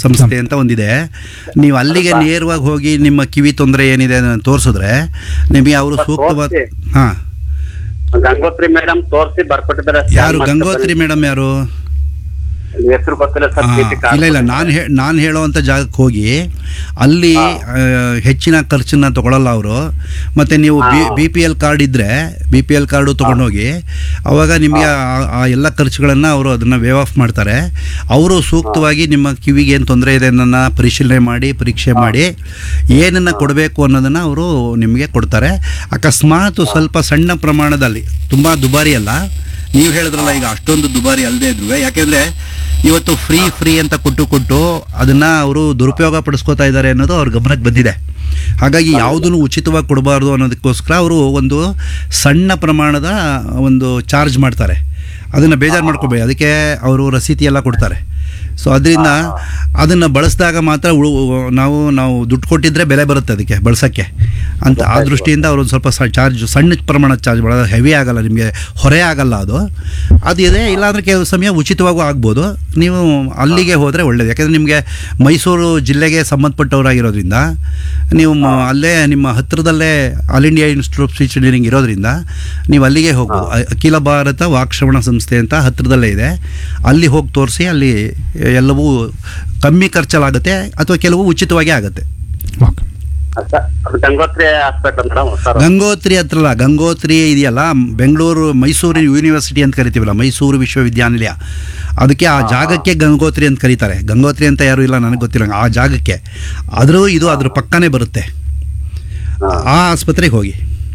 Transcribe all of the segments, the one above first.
ಸಂಸ್ಥೆ ಅಂತ ಒಂದಿದೆ ನೀವು ಅಲ್ಲಿಗೆ ನೇರವಾಗಿ ಹೋಗಿ ನಿಮ್ಮ ಕಿವಿ ತೊಂದರೆ ಏನಿದೆ ಅಂತ ತೋರಿಸಿದ್ರೆ ನಿಮಗೆ ಅವರು ಸೂಕ್ತವಾದ ತೋರ್ಸಿ. ಹಾಂ ಗಂಗೋತ್ರಿ ಮೇಡಮ್ ತೋರಿಸಿ ಬರ್ಕೊಟ್ಟಿದ್ದಾರೆ ಯಾರು ಗಂಗೋತ್ರಿ ಮೇಡಮ್ ಯಾರು ಹೆಸರು ಗೊತ್ತಿಲ್ಲ ಸರ್ ಆ, ಇಲ್ಲ ಇಲ್ಲ ನಾನು ಹೇ ನಾನು ಹೇಳೋವಂಥ ಜಾಗಕ್ಕೆ ಹೋಗಿ ಅಲ್ಲಿ ಆ, ಹೆಚ್ಚಿನ ಖರ್ಚನ್ನ ತಗೊಳ್ಳಲ್ಲ ಅವರು ಮತ್ತು ನೀವು B B P L card ಇದ್ದರೆ ಬಿ ಪಿ ಎಲ್ ಕಾರ್ಡು ತೊಗೊಂಡೋಗಿ ಅವಾಗ ನಿಮಗೆ ಆ- ಆ ಎಲ್ಲ ಖರ್ಚುಗಳನ್ನು ಅವರು ಅದನ್ನು ವೇವ್ ಆಫ್ ಮಾಡ್ತಾರೆ ಅವರು ಸೂಕ್ತವಾಗಿ ನಿಮ್ಮ ಕಿವಿಗೆ ಏನು ತೊಂದರೆ ಇದೆ ಅನ್ನೋದನ್ನ ಪರಿಶೀಲನೆ ಮಾಡಿ ಪರೀಕ್ಷೆ ಮಾಡಿ ಏನನ್ನು ಕೊಡಬೇಕು ಅನ್ನೋದನ್ನು ಅವರು ನಿಮಗೆ ಕೊಡ್ತಾರೆ ಅಕಸ್ಮಾತ್ ಸ್ವಲ್ಪ ಸಣ್ಣ ಪ್ರಮಾಣದಲ್ಲಿ ತುಂಬ ದುಬಾರಿ ಅಲ್ಲ ನೀವು ಹೇಳಿದ್ರಲ್ಲ ಈಗ ಅಷ್ಟೊಂದು ದುಬಾರಿ ಅಲ್ಲದೆ ಇದ್ರು ಯಾಕೆಂದರೆ ಇವತ್ತು ಫ್ರೀ ಫ್ರೀ ಅಂತ ಕೊಟ್ಟು ಕೊಟ್ಟು ಅದನ್ನು ಅವರು ದುರುಪಯೋಗ ಪಡಿಸ್ಕೋತಾ ಇದ್ದಾರೆ ಅನ್ನೋದು ಅವ್ರ ಗಮನಕ್ಕೆ ಬಂದಿದೆ ಹಾಗಾಗಿ ಯಾವುದನ್ನು ಉಚಿತವಾಗಿ ಕೊಡಬಾರ್ದು ಅನ್ನೋದಕ್ಕೋಸ್ಕರ ಅವರು ಒಂದು ಸಣ್ಣ ಪ್ರಮಾಣದ ಒಂದು ಚಾರ್ಜ್ ಮಾಡ್ತಾರೆ ಅದನ್ನು ಬೇಜಾರು ಮಾಡ್ಕೋಬೇಡಿ ಅದಕ್ಕೆ ಅವರು ರಸೀತಿ ಎಲ್ಲ ಕೊಡ್ತಾರೆ ಸೊ ಅದರಿಂದ ಅದನ್ನು ಬಳಸಿದಾಗ ಮಾತ್ರ ಉಳು ನಾವು ನಾವು ದುಡ್ಡು ಕೊಟ್ಟಿದ್ರೆ ಬೆಲೆ ಬರುತ್ತೆ ಅದಕ್ಕೆ ಬಳಸೋಕ್ಕೆ ಅಂತ ಆ ದೃಷ್ಟಿಯಿಂದ ಅವರು ಒಂದು ಸ್ವಲ್ಪ ಸ ಚಾರ್ಜ್ ಸಣ್ಣ ಪ್ರಮಾಣದ ಚಾರ್ಜ್ ಮಾಡೋದು ಹೆವಿ ಆಗಲ್ಲ ನಿಮಗೆ ಹೊರೆ ಆಗಲ್ಲ ಅದು ಅದು ಇದೆ ಇಲ್ಲಾಂದರೆ ಕೆಲವು ಸಮಯ ಉಚಿತವಾಗೂ ಆಗ್ಬೋದು ನೀವು ಅಲ್ಲಿಗೆ ಹೋದರೆ ಒಳ್ಳೆಯದು ಯಾಕೆಂದರೆ ನಿಮಗೆ ಮೈಸೂರು ಜಿಲ್ಲೆಗೆ ಸಂಬಂಧಪಟ್ಟವರಾಗಿರೋದ್ರಿಂದ ನೀವು ಮ- ಅಲ್ಲೇ ನಿಮ್ಮ ಹತ್ತಿರದಲ್ಲೇ all India institute of speech engineering ಇರೋದ್ರಿಂದ ನೀವು ಅಲ್ಲಿಗೆ ಹೋಗ್ಬೋದು ಅ- ಅಖಿಲ ಭಾರತ ವಾಕ್ಶ್ರವಣ ಸಂಸ್ಥೆ ಅಂತ ಹತ್ತಿರದಲ್ಲೇ ಇದೆ ಅಲ್ಲಿ ಹೋಗಿ ತೋರಿಸಿ ಅಲ್ಲಿ ಎಲ್ಲವೂ ಕಮ್ಮಿ ಖರ್ಚಲ್ಲಾಗುತ್ತೆ ಅಥವಾ ಕೆಲವು ಉಚಿತವಾಗಿ ಆಗುತ್ತೆ ಓಕೆ ಸರ್, ಅದು Gangotri hospital madam sir Gangotri ಹತ್ರಲ್ಲ ಗಂಗೋತ್ರಿ ಇದೆಯಲ್ಲ ಬೆಂಗಳೂರು ಮೈಸೂರು ಯೂನಿವರ್ಸಿಟಿ ಅಂತ ಕರಿತೀವಲ್ಲ ಮೈಸೂರು ವಿಶ್ವವಿದ್ಯಾನಿಲಯ ಅದಕ್ಕೆ ಆ ಜಾಗಕ್ಕೆ ಗಂಗೋತ್ರಿ ಅಂತ ಕರೀತಾರೆ ಗಂಗೋತ್ರಿ ಅಂತ ಯಾರು ಇಲ್ಲ ನನಗೆ ಗೊತ್ತಿಲ್ಲ ಆ ಜಾಗಕ್ಕೆ ಆದರೂ ಇದು ಅದ್ರ ಪಕ್ಕನೇ ಬರುತ್ತೆ ಆ ಆಸ್ಪತ್ರೆಗೆ ಹೋಗಿ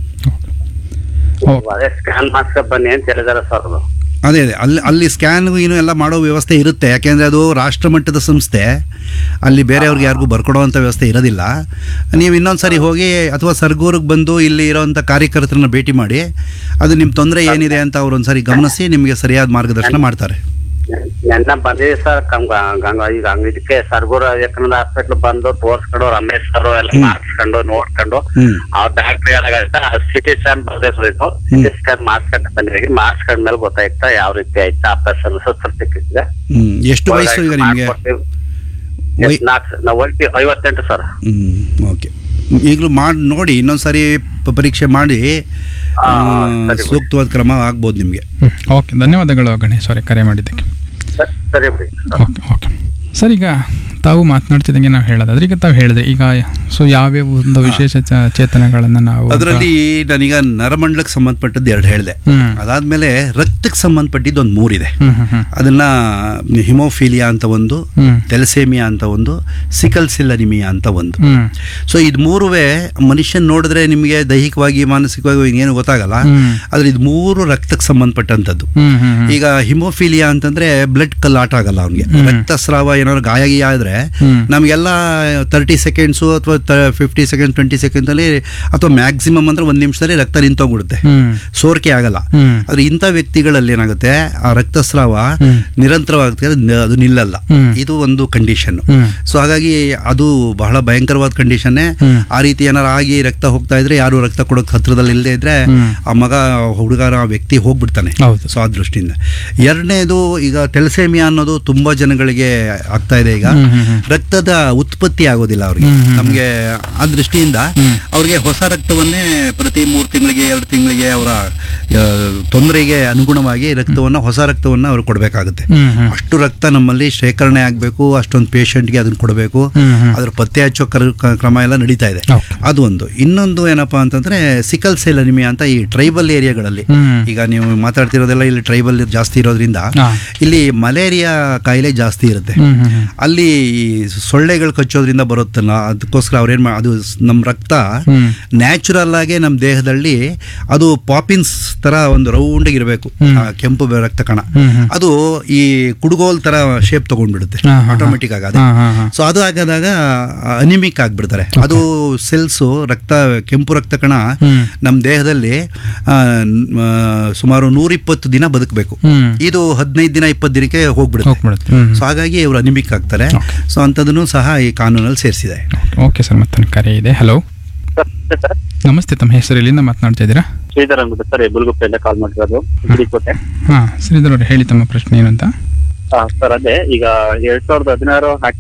ಓಕೆ ಅದೇ ಸ್ಕ್ಯಾನ್ ಮಾಡ್ಸ್ಕೊಂಡ್ ಬನ್ನಿ ಅಂತ ಹೇಳಿದಾರೆ ಸರ್ ಅದು ಅದೇ ಅದೇ ಅಲ್ಲಿ ಅಲ್ಲಿ ಸ್ಕ್ಯಾನ್ ಏನು ಎಲ್ಲ ಮಾಡೋ ವ್ಯವಸ್ಥೆ ಇರುತ್ತೆ ಯಾಕೆಂದರೆ ಅದು ರಾಷ್ಟ್ರಮಟ್ಟದ ಸಂಸ್ಥೆ ಅಲ್ಲಿ ಬೇರೆಯವ್ರಿಗೆ ಯಾರಿಗೂ ಬರ್ಕೊಡೋವಂಥ ವ್ಯವಸ್ಥೆ ಇರೋದಿಲ್ಲ ನೀವು ಇನ್ನೊಂದು ಸರಿ ಹೋಗಿ ಅಥವಾ ಸರ್ಗೂರಿಗೆ ಬಂದು ಇಲ್ಲಿ ಇರೋವಂಥ ಕಾರ್ಯಕರ್ತರನ್ನ ಭೇಟಿ ಮಾಡಿ ಅದು ನಿಮ್ಮ ತೊಂದರೆ ಏನಿದೆ ಅಂತ ಅವ್ರು ಒಂದು ಸರಿ ಗಮನಿಸಿ ನಿಮಗೆ ಸರಿಯಾದ ಮಾರ್ಗದರ್ಶನ ಮಾಡ್ತಾರೆ ನೆನ್ನ ಬಂದಿದೆ ಸರ್ ಗಂಗ ಗಂಗ ಈಗ ಹಂಗ್ ಇದಕ್ಕೆ ಸರ್ಗೂರ್ ವಿವೇಕಾನಂದ ಹಾಸ್ಪಿಟ್ಲ್ ಬಂದು ತೋರ್ಸ್ಕೊಂಡು ರಮೇಶ್ ಸರ್ ಎಲ್ಲ ಮಾಡಿಸ್ಕೊಂಡು ನೋಡ್ಕೊಂಡು ಹ್ಞೂ ಅವ್ರ ಡಾಕ್ಟರ್ ಏನಾಗೈತೆ ಸಿಟಿ ಸ್ಕ್ಯಾನ್ ಬರ್ದೇ ಸೋಯ್ತು ಸಿಟಿ ಸ್ಕ್ಯಾನ್ ಮಾಡಿಸ್ಕೊಂಡು ಬಂದಿದ್ದೀವಿ ಮಾಡಿಸ್ಕೊಂಡ್ಮೇಲೆ ಗೊತ್ತಾಯ್ತಾ ಯಾವ ರೀತಿ ಆಯ್ತಾ ಆಪರೇಷನ್ ಸುತ್ತ ಸಿಕ್ಕಿದೆ ಹ್ಞೂ ಎಷ್ಟು ವಯಸ್ಸು ಈಗ ನಿಮಗೆ ವೈ- ನಾಲ್ಕು ನಾವು ಒಳ್ಟಿ ಐವತ್ತೆಂಟು ಸರ್ ಹ್ಞೂ ಓಕೆ ಈಗಲೂ ಮಾಡಿ ನೋಡಿ ಇನ್ನೊಂದು ಸರಿ ಪ- ಪರೀಕ್ಷೆ ಮಾಡಿ ಆ, ಆ, ಸರಿ ಬಿಡಿ. ಸೂಕ್ತವಾದ ಕ್ರಮ ಆಗ್ಬೋದು ನಿಮಗೆ ಓಕೆ ಧನ್ಯವಾದಗಳು ಗಣೇಶ್ ಅವರೇ ಕರೆ ಮಾಡಿದ್ದಕ್ಕೆ ಸರಿ- ಸರಿ ಬಿಡಿ ಓಕೆ ಓಕೆ ಸರ್ ಈಗ ತಾವು ಮಾತನಾಡ್ತಿದ್ದಂಗೆ ನಾವು ಹೇಳೋದಾದ್ರೆ ಈಗ ತಾವು ಹೇಳಿದ್ರೆ ಈಗ ಸೊ ಯಾವ್ಯಾವ ಒಂದು ವಿಶೇಷ ಚ- ಚೇತನಗಳನ್ನು ನಾವು ಅದರಲ್ಲಿ ನಾನೀಗ ನರಮಂಡಲಕ್ಕೆ ಸಂಬಂಧಪಟ್ಟದ್ದು ಎರಡು ಹೇಳಿದೆ ಹ್ಮ್. ಅದಾದ್ಮೇಲೆ ರಕ್ತಕ್ಕೆ ಸಂಬಂಧಪಟ್ಟಿದ್ದು ಒಂದು ಮೂರಿದೆ ಹ್ಮ್ ಹ್ಮ್ ಹ್ಮ್ ಅದನ್ನ ಹಿಮೋಫೀಲಿಯಾ ಅಂತ ಒಂದು ಹ್ಮ್ ತೆಲಸೇಮಿಯಾ ಅಂತ ಒಂದು ಸಿಕಲ್ ಸಿಲ್ ಅನಿಮಿಯಾ ಅಂತ ಒಂದು ಹ್ಮ್ ಸೊ ಇದು ಮೂರುವೇ ಮನುಷ್ಯನ್ ನೋಡಿದ್ರೆ ನಿಮಗೆ ದೈಹಿಕವಾಗಿ ಮಾನಸಿಕವಾಗಿ ಏನು ಗೊತ್ತಾಗಲ್ಲ ಹ್ಮ್. ಆದ್ರೆ ಇದು ಮೂರು ರಕ್ತಕ್ಕೆ ಸಂಬಂಧಪಟ್ಟಂಥದ್ದು ಹ್ಮ್ ಹ್ಮ್ ಹ್ಮ್ ಈಗ ಹಿಮೋಫೀಲಿಯಾ ಅಂತಂದ್ರೆ ಬ್ಲಡ್ ಕಲ್ಲಾಟ ಆಗಲ್ಲ ಅವ್ನಿಗೆ ಹ್ಮ್. ರಕ್ತಸ್ರಾವ ಏನಾದ್ರು ಗಾಯ ಗೀಯ ಆದ್ರೆ ಹ್ಮ್. ನಮಗೆಲ್ಲ ತರ್ಟಿ ಸೆಕೆಂಡ್ಸು ಅಥವಾ ಫಿಫ್ಟಿ ಸೆಕೆಂಡ್ ಟ್ವೆಂಟಿ ಸೆಕೆಂಡ್ಸಲ್ಲಿ ಅಥವಾ ಮ್ಯಾಕ್ಸಿಮಮ್ ಅಂದ್ರೆ ಒಂದು ನಿಮಿಷದಲ್ಲಿ ರಕ್ತ ನಿಂತೋಗ್ಬಿಡುತ್ತೆ ಹ್ಮ್ ಸೋರಿಕೆ ಆಗಲ್ಲ ಹ್ಮ್ ಆದ್ರೆ ಇಂಥ ವ್ಯಕ್ತಿಗಳಲ್ಲಿ ಏನಾಗುತ್ತೆ ಆ ರಕ್ತಸ್ರಾವ ಹ್ಮ್. ನಿರಂತರವಾಗುತ್ತೆ ಅದು ನ- ಅದು ನಿಲ್ಲಲ್ಲ ಹ್ಮ್. ಇದು ಒಂದು ಕಂಡೀಷನ್ ಹ್ಮ್ ಸೊ ಹಾಗಾಗಿ ಅದು ಬಹಳ ಭಯಂಕರವಾದ ಕಂಡೀಷನ್ನೇ ಹ್ಮ್. ಆ ರೀತಿ ಏನಾರು ಆಗಿ ರಕ್ತ ಹೋಗ್ತಾ ಇದ್ರೆ ಯಾರು ರಕ್ತ ಕೊಡೋಕೆ ಹತ್ರದಲ್ಲಿ ಇಲ್ಲದೆ ಇದ್ರೆ ಹ್ಮ್. ಆ ಮಗ ಹುಡುಗರ ಆ ವ್ಯಕ್ತಿ ಹೋಗ್ಬಿಡ್ತಾನೆ ಹೌದು. ಸೊ ಆ ದೃಷ್ಟಿಯಿಂದ ಎರಡನೇದು ಈಗ ಟೆಲಸೇಮಿಯಾ ಅನ್ನೋದು ತುಂಬಾ ಜನಗಳಿಗೆ ಆಗ್ತಾ ಇದೆ ಈಗ ಹ್ಮ್, ಹ್ಮ್, ಹ್ಮ್. ರಕ್ತದ ಉತ್ಪತ್ತಿ ಆಗೋದಿಲ್ಲ ಅವ್ರಿಗೆ ಹ್ಮ್, ಹ್ಮ್, ನಮಗೆ ಆ ದೃಷ್ಟಿಯಿಂದ ಹ್ಮ್. ಅವ್ರಿಗೆ ಹೊಸ ರಕ್ತವನ್ನೇ ಪ್ರತಿ ಮೂರು ತಿಂಗಳಿಗೆ ಎರಡು ತಿಂಗಳಿಗೆ ಅವರ ತೊಂದರೆಗೆ ಅನುಗುಣವಾಗಿ ರಕ್ತವನ್ನು ಹೊಸ ರಕ್ತವನ್ನು ಅವ್ರು ಕೊಡಬೇಕಾಗುತ್ತೆ ಹ್ಮ್ ಹ್ಮ್ ಅಷ್ಟು ರಕ್ತ ನಮ್ಮಲ್ಲಿ ಶೇಖರಣೆ ಆಗಬೇಕು ಅಷ್ಟೊಂದು ಪೇಷಂಟ್ಗೆ ಅದನ್ನು ಕೊಡಬೇಕು ಹ್ಮ್, ಹ್ಮ್. ಅದ್ರ ಪತ್ತೆ ಹಚ್ಚೋ ಕರ್- ಕ- ಕ್ರಮ ಎಲ್ಲ ನಡೀತಾ ಇದೆ Okay. ಅದು ಒಂದು ಇನ್ನೊಂದು ಏನಪ್ಪಾ ಅಂತಂದ್ರೆ ಸಿಕಲ್ ಸೆಲ್ ಅನಿಮಿಯಾ ಅಂತ ಈ ಟ್ರೈಬಲ್ ಏರಿಯಾಗಳಲ್ಲಿ ಹ್ಮ್. ಈಗ ನೀವು ಮಾತಾಡ್ತಿರೋದೆಲ್ಲ ಇಲ್ಲಿ ಟ್ರೈಬಲ್ ಜಾಸ್ತಿ ಇರೋದ್ರಿಂದ ಹಾ. ಇಲ್ಲಿ ಮಲೇರಿಯಾ ಕಾಯಿಲೆ ಜಾಸ್ತಿ ಇರುತ್ತೆ ಹ್ಮ್ ಹ್ಮ್ ಹ್ಮ್ ಅಲ್ಲಿ ಈ ಸೊಳ್ಳೆಗಳು ಕಚ್ಚೋದ್ರಿಂದ ಬರುತ್ತಲ್ಲ ಅದಕ್ಕೋಸ್ಕರ ಅವ್ರೇನ್ ಮಾ ಅದು ಸ್- ನಮ್ಮ ರಕ್ತ ಹ್ಮ್. ನ್ಯಾಚುರಲ್ ಆಗಿ ನಮ್ಮ ದೇಹದಲ್ಲಿ ಅದು ಪಾಪಿನ್ಸ್ ತರ ಒಂದು ರೌಂಡ್ ಇರಬೇಕು ಹ್ಮ್. ಕೆಂಪು ಬೆ- ರಕ್ತ ಕಣ ಹ್ಮ್ ಹ್ಮ್. ಅದು ಈ ಕುಡುಗೋಲ್ ತರ ಶೇಪ್ ತಗೊಂಡ್ಬಿಡುತ್ತೆ ಹಾ, ಹಾ, ಹಾ. ಆಟೋಮೆಟಿಕ್ ಆಗಿ ಹಾ, ಹಾ, ಹಾ. ಸೊ ಅದು ಆಗದಾಗ ಅನಿಮಿಕ್ ಆಗ್ಬಿಡ್ತಾರೆ ಅದು ಸೆಲ್ಸು ರಕ್ತ ಕೆಂಪು ರಕ್ತ ಕಣ ಹ್ಮ್. ನಮ್ಮ ದೇಹದಲ್ಲಿ ಆ, ನ್- ಆ, ಸುಮಾರು ನೂರಿಪ್ಪತ್ತು ದಿನ ಬದುಕಬೇಕು ಹ್ಮ್. ಇದು ಹದಿನೈದು ದಿನ ಇಪ್ಪತ್ತು ದಿನಕ್ಕೆ ಹೋಗ್ಬಿಡುತ್ತೆ ಹೋಗ್ಬಿಡುತ್ತೆ ಹ್ಮ್ ಸೊ ಹಾಗಾಗಿ ಇವರು ಅನಿಮಿಕ್ ಆಗ್ತಾರೆ Okay. ಸೊ ಅಂಥದ್ದನ್ನು ಸಹ ಈ ಕಾನೂನಲ್ಲಿ ಸೇರಿಸಿದೆ ಓಕೆ ಸರ್ ಮತ್ತೊಂದು ಕರೆ ಇದೆ ಹಲೋ ಸರ್ ನಮಸ್ತೆ ತಮ್ಮ ಹೆಸರು ಎಲ್ಲಿಂದ ಮಾತನಾಡ್ತಾ ಇದ್ದೀರಾ ಶ್ರೀಧರ್ ಅಂದ್ಬಿಟ್ಟು ಸರ್ ಬುಲ್ಗುಪ್ಪೆಯಿಂದ ಕಾಲ್ ಮಾಡಿರೋದು ಗುಡಿಕೋಟೆ ಹಾಂ ಶ್ರೀಧರ್ ಅವ್ರು ಹೇಳಿ ತಮ್ಮ ಪ್ರಶ್ನೆ ಏನು ಅಂತ ಸರ್ ಅದೇ ಈಗ ಎರಡ್ ಸಾವಿರದ ಹದಿನಾರು